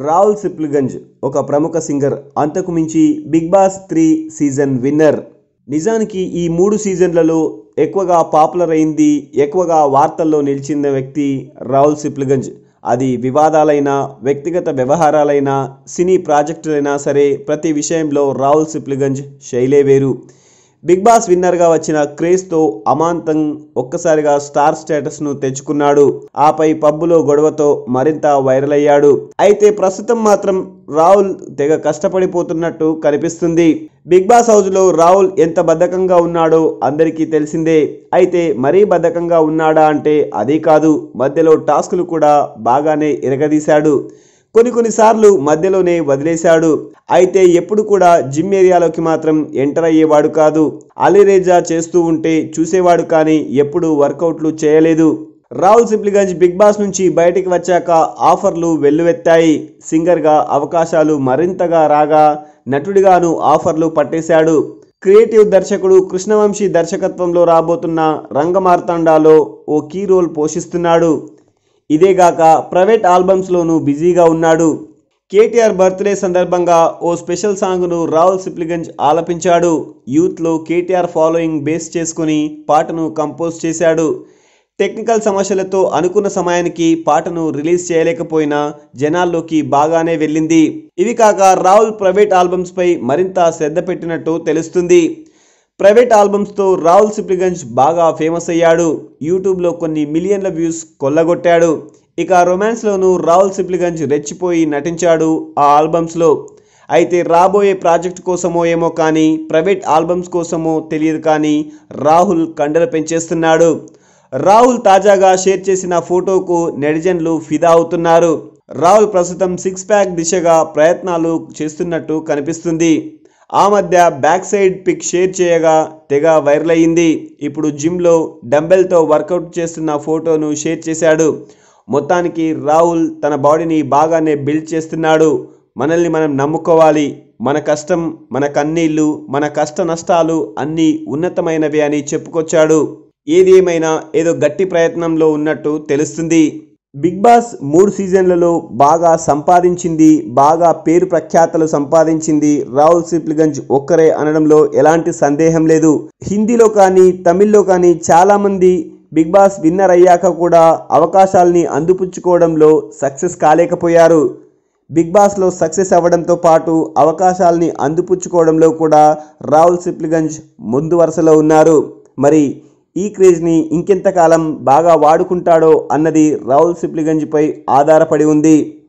రాహుల్ సిప్లిగంజ్ ఒక ప్రముఖ సింగర్ అంతకు మించి Bigg Boss three season winner నిజానికి ఈ మూడు సీజన్లలో ఎక్కువగా పాపులర్ అయింది ఎక్కువగా వార్తల్లో నిలిచిన వ్యక్తి రాహుల్ సిప్లిగంజ్ అది వివాదాలైనా వ్యక్తిగత వ్యవహారాలైనా సినీ ప్రాజెక్టులైనా సరే ప్రతి విషయంలో రాహుల్ సిప్లిగంజ్ శైలే వేరు బిగ్ బాస్ విన్నర్గా వచ్చిన క్రేజ్తో అమాంతం ఒక్కసారిగా స్టార్ స్టేటస్ను తెచ్చుకున్నాడు ఆపై పబ్బులో గొడవతో మరింత వైరల్ అయ్యాడు అయితే ప్రస్తుతం మాత్రం రాహుల్ తెగ కష్టపడిపోతున్నట్టు కనిపిస్తుంది బిగ్ బాస్ హౌస్లో రాహుల్ ఎంత బద్ధకంగా ఉన్నాడో అందరికీ తెలిసిందే అయితే మరీ బద్ధకంగా ఉన్నాడా అంటే అదే కాదు మధ్యలో టాస్కులు కూడా బాగానే ఎరగదీశాడు కొన్ని కొన్నిసార్లు మధ్యలోనే వదిలేశాడు అయితే ఎప్పుడు కూడా జిమ్ ఏరియాలోకి మాత్రం ఎంటర్ అయ్యేవాడు కాదు అలీరేజా చేస్తూ ఉంటే చూసేవాడు కానీ ఎప్పుడు వర్కౌట్లు చేయలేదు రాహుల్ సిప్లిగంజ్ బిగ్ బాస్ నుంచి బయటికి వచ్చాక ఆఫర్లు వెల్లువెత్తాయి సింగర్గా అవకాశాలు మరింతగా రాగా నటుడిగాను ఆఫర్లు పట్టేశాడు క్రియేటివ్ దర్శకుడు కృష్ణవంశీ దర్శకత్వంలో రాబోతున్న రంగమార్తాండాలో ఓ కీ రోల్ పోషిస్తున్నాడు ఇదేగాక ప్రైవేట్ ఆల్బమ్స్లోనూ బిజీగా ఉన్నాడు కేటీఆర్ బర్త్డే సందర్భంగా ఓ స్పెషల్ సాంగ్ను రాహుల్ సిప్లిగంజ్ ఆలపించాడు యూత్లో కేటీఆర్ ఫాలోయింగ్ బేస్ చేసుకుని పాటను కంపోజ్ చేశాడు టెక్నికల్ సమస్యలతో అనుకున్న సమయానికి పాటను రిలీజ్ చేయలేకపోయినా జనాల్లోకి బాగానే వెళ్ళింది ఇవి కాక రాహుల్ ప్రైవేట్ ఆల్బమ్స్పై మరింత శ్రద్ధ పెట్టినట్టు తెలుస్తుంది ప్రైవేట్ ఆల్బమ్స్తో రాహుల్ సిప్లిగంజ్ బాగా ఫేమస్ అయ్యాడు యూట్యూబ్లో కొన్ని మిలియన్ల వ్యూస్ కొల్లగొట్టాడు ఇక రొమాన్స్లోనూ రాహుల్ సిప్లిగంజ్ రెచ్చిపోయి నటించాడు ఆ ఆల్బమ్స్లో అయితే రాబోయే ప్రాజెక్ట్ కోసమో ఏమో కానీ ప్రైవేట్ ఆల్బమ్స్ కోసమో తెలియదు కానీ రాహుల్ కండలు పెంచేస్తున్నాడు రాహుల్ తాజాగా షేర్ చేసిన ఫోటోకు నెటిజన్లు ఫిదా అవుతున్నారు రాహుల్ ప్రస్తుతం సిక్స్ ప్యాక్ దిశగా ప్రయత్నాలు చేస్తున్నట్టు కనిపిస్తుంది ఆ మధ్య బ్యాక్ సైడ్ పిక్ షేర్ చేయగా తెగ వైరల్ అయ్యింది ఇప్పుడు జిమ్లో డంబెల్తో వర్కౌట్ చేస్తున్న ఫోటోను షేర్ చేశాడు మొత్తానికి రాహుల్ తన బాడీని బాగానే బిల్డ్ చేస్తున్నాడు మనల్ని మనం నమ్ముకోవాలి మన కష్టం మన కన్నీళ్ళు మన కష్ట నష్టాలు అన్నీ ఉన్నతమైనవి అని చెప్పుకొచ్చాడు ఏది ఏమైనా ఏదో గట్టి ప్రయత్నంలో ఉన్నట్టు తెలుస్తుంది బిగ్ బాస్ మూడు సీజన్లలో బాగా సంపాదించింది బాగా పేరు ప్రఖ్యాతలు సంపాదించింది రాహుల్ సిప్లిగంజ్ ఒక్కరే అనడంలో ఎలాంటి సందేహం లేదు హిందీలో కానీ తమిళ్లో కానీ చాలామంది బిగ్ బాస్ విన్నర్ అయ్యాక కూడా అవకాశాల్ని అందిపుచ్చుకోవడంలో సక్సెస్ కాలేకపోయారు బిగ్ బాస్లో సక్సెస్ అవ్వడంతో పాటు అవకాశాల్ని అందిపుచ్చుకోవడంలో కూడా రాహుల్ సిప్లిగంజ్ ముందు వరుసలో ఉన్నారు మరి ఈ క్రేజ్ని ఇంకెంతకాలం బాగా వాడుకుంటాడో అన్నది రాహుల్ సిప్లిగంజ్పై ఆధారపడి ఉంది